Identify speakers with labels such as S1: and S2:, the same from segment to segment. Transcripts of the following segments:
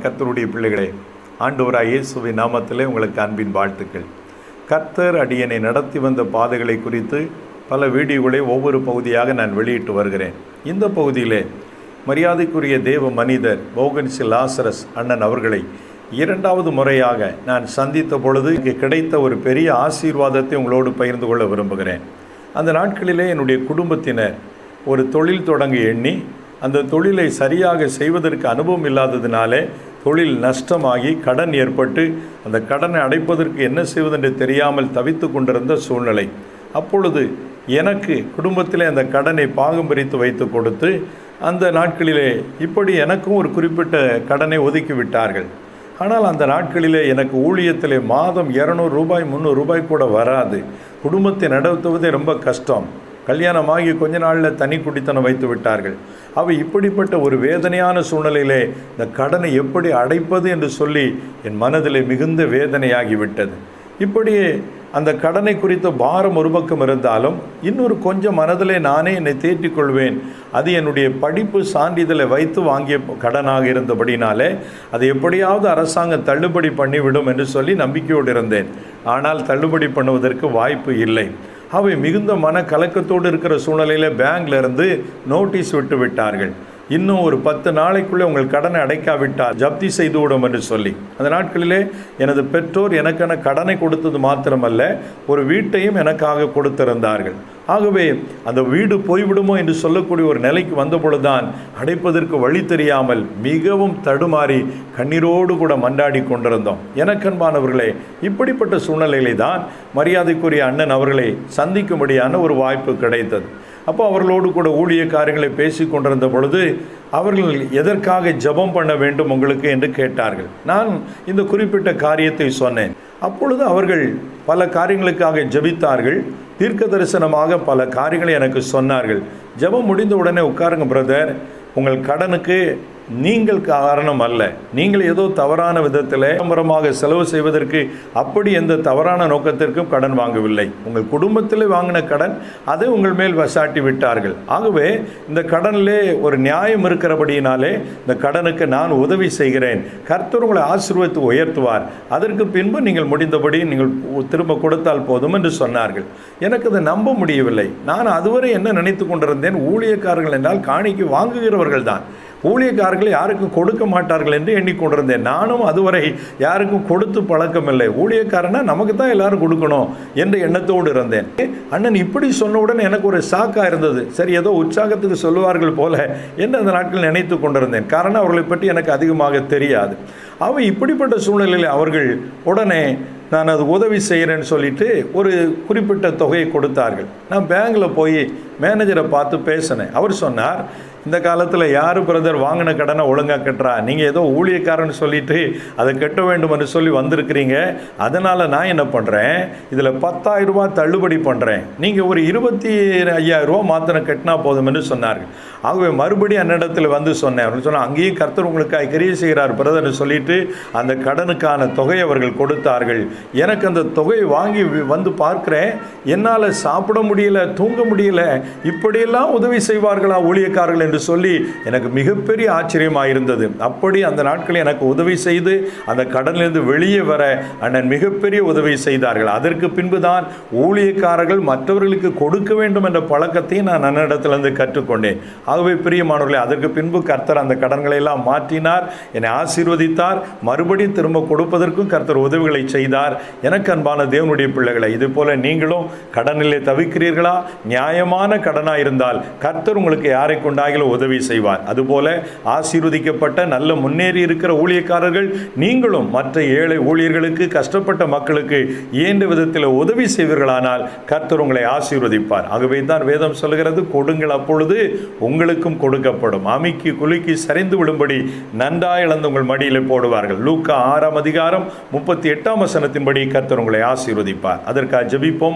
S1: கர்த்தருடைய பிள்ளைகளே ஆண்டவராய் இயேசுவின் நாமத்திலே உங்களுக்கு அன்பின் வாழ்த்துக்கள் கர்த்தர் அடியனை நடத்தி வந்த பாதைகளை குறித்து பல வீடியோகளை ஒவ்வொரு பகுதியாக நான் வெளியிட்டு வருகிறேன் இந்த பகுதியிலே மரியாதைக்குரிய தேவ மனிதர் போகன்சி லாசரஸ் அண்ணன் அவர்களை இரண்டாவது முறையாக நான் சந்தித்த பொழுது இங்கே கிடைத்த ஒரு பெரிய ஆசீர்வாதத்தை உங்களோடு பகிர்ந்து கொள்ள விரும்புகிறேன் அந்த நாட்களிலே என்னுடைய குடும்பத்தினர் ஒரு தொழில் தொடங்க எண்ணி அந்த தொழிலை சரியாக செய்வதற்கு அனுபவம் இல்லாததினாலே தொழில் நஷ்டமாகி கடன் ஏற்பட்டு அந்த கடனை அடைப்பதற்கு என்ன செய்வதென்று தெரியாமல் தவித்து கொண்டிருந்த சூழ்நிலை அப்பொழுது எனக்கு குடும்பத்திலே அந்த கடனை பாகம் பிரித்து வைத்து கொடுத்து அந்த நாட்களிலே இப்படி எனக்கும் ஒரு குறிப்பிட்ட கடனை ஒதுக்கி விட்டார்கள் ஆனால் அந்த நாட்களிலே எனக்கு ஊழியத்திலே மாதம் இரநூறு ரூபாய் முந்நூறு ரூபாய் கூட வராது குடும்பத்தை நடத்துவதே ரொம்ப கஷ்டம் கல்யாணமாகி கொஞ்ச நாளில் தனி குடித்தனம் வைத்து விட்டார்கள் அவை இப்படிப்பட்ட ஒரு வேதனையான சூழ்நிலையிலே இந்த கடனை எப்படி அடைப்பது என்று சொல்லி என் மனதிலே மிகுந்த வேதனையாகிவிட்டது இப்படியே அந்த கடனை குறித்த பாரம் ஒரு பக்கம் இருந்தாலும் இன்னொரு கொஞ்சம் மனதிலே நானே என்னை தேற்றிக் கொள்வேன் அது என்னுடைய படிப்பு சான்றிதழை வைத்து வாங்கிய கடனாக இருந்தபடினாலே அதை எப்படியாவது அரசாங்கம் தள்ளுபடி பண்ணிவிடும் என்று சொல்லி நம்பிக்கையோடு இருந்தேன் ஆனால் தள்ளுபடி பண்ணுவதற்கு வாய்ப்பு இல்லை அவை மிகுந்த மன கலக்கத்தோடு இருக்கிற சூழ்நிலையில் பேங்க்ல இருந்து நோட்டீஸ் விட்டு விட்டார்கள் இன்னும் ஒரு பத்து நாளைக்குள்ளே உங்கள் கடனை அடைக்காவிட்டால் ஜப்தி செய்து விடும் என்று சொல்லி அந்த நாட்களிலே எனது பெற்றோர் எனக்கென கடனை கொடுத்தது மாத்திரமல்ல ஒரு வீட்டையும் எனக்காக கொடுத்திருந்தார்கள் ஆகவே அந்த வீடு போய்விடுமோ என்று சொல்லக்கூடிய ஒரு நிலைக்கு வந்த பொழுதுதான் அடைப்பதற்கு வழி தெரியாமல் மிகவும் தடுமாறி கண்ணீரோடு கூட மண்டாடி கொண்டிருந்தோம் எனக்கன்பானவர்களே இப்படிப்பட்ட சூழ்நிலையிலே தான் மரியாதைக்குரிய அண்ணன் அவர்களை சந்திக்கும்படியான ஒரு வாய்ப்பு கிடைத்தது அப்போ அவர்களோடு கூட ஊழிய காரியங்களை பேசி கொண்டிருந்த பொழுது அவர்கள் எதற்காக ஜெபம் பண்ண வேண்டும் உங்களுக்கு என்று கேட்டார்கள் நான் இந்த குறிப்பிட்ட காரியத்தை சொன்னேன் அப்பொழுது அவர்கள் பல காரியங்களுக்காக ஜெபித்தார்கள் தீர்க்க தரிசனமாக பல காரியங்களை எனக்கு சொன்னார்கள் ஜெபம் முடிந்த உடனே உட்காருங்க பிரதர் உங்கள் கடனுக்கு நீங்கள் காரணம் அல்ல நீங்கள் ஏதோ தவறான விதத்தில் விளம்பரமாக செலவு செய்வதற்கு அப்படி எந்த தவறான நோக்கத்திற்கும் கடன் வாங்கவில்லை உங்கள் குடும்பத்தில் வாங்கின கடன் அதை உங்கள் மேல் வசாட்டி விட்டார்கள் ஆகவே இந்த கடனிலே ஒரு நியாயம் இருக்கிறபடியினாலே இந்த கடனுக்கு நான் உதவி செய்கிறேன் கர்த்தர் உங்களை ஆசீர்வதித்து உயர்த்துவார் அதற்கு பின்பு நீங்கள் முடிந்தபடி நீங்கள் திரும்ப கொடுத்தால் போதும் என்று சொன்னார்கள் எனக்கு அதை நம்ப முடியவில்லை நான் அதுவரை என்ன நினைத்து கொண்டிருந்தேன் ஊழியக்காரர்கள் என்றால் காணிக்கு வாங்குகிறவர்கள் தான் ஊழியக்காரர்கள் யாருக்கும் கொடுக்க மாட்டார்கள் என்று எண்ணிக்கொண்டிருந்தேன் நானும் அதுவரை யாருக்கும் கொடுத்து பழக்கமில்லை ஊழியக்காரனா நமக்கு தான் எல்லாரும் கொடுக்கணும் என்ற எண்ணத்தோடு இருந்தேன் அண்ணன் இப்படி சொன்னவுடன் எனக்கு ஒரு ஷாக்காக இருந்தது சரி ஏதோ உற்சாகத்துக்கு சொல்லுவார்கள் போல என்று அந்த நாட்கள் நினைத்து கொண்டிருந்தேன் காரணம் அவர்களை பற்றி எனக்கு அதிகமாக தெரியாது அவை இப்படிப்பட்ட சூழ்நிலையில் அவர்கள் உடனே நான் அது உதவி செய்கிறேன்னு சொல்லிட்டு ஒரு குறிப்பிட்ட தொகையை கொடுத்தார்கள் நான் பேங்கில் போய் மேனேஜரை பார்த்து பேசினேன் அவர் சொன்னார் இந்த காலத்தில் யார் பிரதர் வாங்கின கடனை ஒழுங்காக கட்டுறா நீங்கள் ஏதோ ஊழியக்காரன்னு சொல்லிட்டு அதை கட்ட வேண்டும் என்று சொல்லி வந்திருக்கிறீங்க அதனால் நான் என்ன பண்ணுறேன் இதில் பத்தாயிரம் ரூபாய் தள்ளுபடி பண்ணுறேன் நீங்கள் ஒரு இருபத்தி ஐயாயிரம் ரூபா மாத்திரம் கட்டினா போதும் என்று சொன்னார்கள் ஆகவே மறுபடியும் அந்நிடத்தில் வந்து சொன்னேன் அப்படின்னு சொன்னால் அங்கேயும் கர்த்தர் உங்களுக்கு கிரிய செய்கிறார் பிரதர்னு சொல்லிட்டு அந்த கடனுக்கான தொகையை அவர்கள் கொடுத்தார்கள் எனக்கு அந்த தொகையை வாங்கி வந்து பார்க்குறேன் என்னால் சாப்பிட முடியல தூங்க முடியல இப்படியெல்லாம் உதவி செய்வார்களா ஊழியக்காரர்கள் என்று சொல்லி எனக்கு மிகப்பெரிய ஆச்சரியமாக இருந்தது அப்படி அந்த நாட்களில் எனக்கு உதவி செய்து அந்த கடனிலிருந்து வெளியே வர அண்ணன் மிகப்பெரிய உதவி செய்தார்கள் அதற்கு பின்பு தான் ஊழியக்காரர்கள் மற்றவர்களுக்கு கொடுக்க வேண்டும் என்ற பழக்கத்தையும் நான் அண்ணனிடத்திலிருந்து கற்றுக்கொண்டேன் ஆகவே பிரியமானவர்களே அதற்கு பின்பு கர்த்தர் அந்த கடன்களை எல்லாம் மாற்றினார் என்னை ஆசீர்வதித்தார் மறுபடியும் திரும்ப கொடுப்பதற்கும் கர்த்தர் உதவிகளை செய்தார் எனக்கு அன்பான தேவனுடைய பிள்ளைகளை இது போல நீங்களும் கடனிலே தவிக்கிறீர்களா நியாயமான கடனாக இருந்தால் கர்த்தர் உங்களுக்கு யாரை கொண்டாகிலும் உதவி செய்வார் அதுபோல ஆசீர்வதிக்கப்பட்ட நல்ல முன்னேறி இருக்கிற ஊழியக்காரர்கள் நீங்களும் மற்ற ஏழை ஊழியர்களுக்கு கஷ்டப்பட்ட மக்களுக்கு இயன்ற விதத்தில் உதவி செய்வீர்களானால் கர்த்தர் உங்களை ஆசீர்வதிப்பார் ஆகவே தான் வேதம் சொல்கிறது கொடுங்கள் அப்பொழுது உங்களுக்கும் கொடுக்கப்படும் அமிக்கி குலுக்கி சரிந்து விடும்படி நன்றாய் இழந்து உங்கள் மடியில் போடுவார்கள் லூக்கா ஆறாம் அதிகாரம் முப்பத்தி எட்டாம் வசனத்தின்படி கர்த்தர் உங்களை ஆசீர்வதிப்பார் அதற்காக ஜெபிப்போமா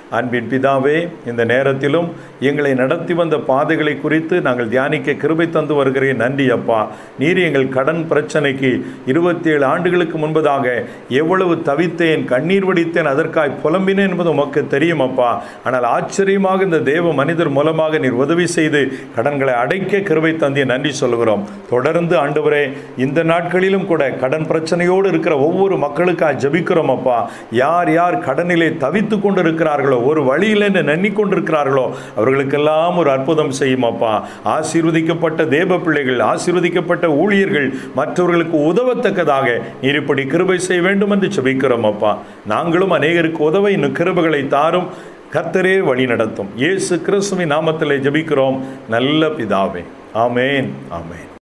S1: அன்பின் பிதாவே இந்த நேரத்திலும் எங்களை நடத்தி வந்த பாதைகளை குறித்து நாங்கள் தியானிக்க கிருபை தந்து வருகிறேன் நன்றி அப்பா நீர் எங்கள் கடன் பிரச்சனைக்கு இருபத்தி ஏழு ஆண்டுகளுக்கு முன்பதாக எவ்வளவு தவித்தேன் கண்ணீர் வடித்தேன் அதற்காய் புலம்பினேன் என்பது உமக்கு தெரியும் அப்பா ஆனால் ஆச்சரியமாக இந்த தேவ மனிதர் மூலமாக நீர் உதவி செய்து கடன்களை அடைக்க கிருபை தந்தி நன்றி சொல்கிறோம் தொடர்ந்து ஆண்டவரே இந்த நாட்களிலும் கூட கடன் பிரச்சனையோடு இருக்கிற ஒவ்வொரு மக்களுக்காக ஜெபிக்கிறோம் அப்பா யார் யார் கடனிலே தவித்து கொண்டிருக்கிறார்களோ ஒரு வழியில் என்று எண்ணிக்கொண்டிருக்கிறார்களோ அவர்களுக்கெல்லாம் ஒரு அற்புதம் செய்யும் அப்பா ஆசீர்வதிக்கப்பட்ட தேவ பிள்ளைகள் ஆசீர்வதிக்கப்பட்ட ஊழியர்கள் மற்றவர்களுக்கு உதவத்தக்கதாக நீர் இப்படி கிருபை செய்ய வேண்டும் என்று ஜெபிக்கிறோம் அப்பா நாங்களும் அநேகருக்கு உதவ இன்னும் கிருபைகளை தாரும் கர்த்தரே வழி நடத்தும் இயேசு கிறிஸ்துவின் நாமத்திலே ஜெபிக்கிறோம் நல்ல பிதாவே ஆமேன் ஆமேன்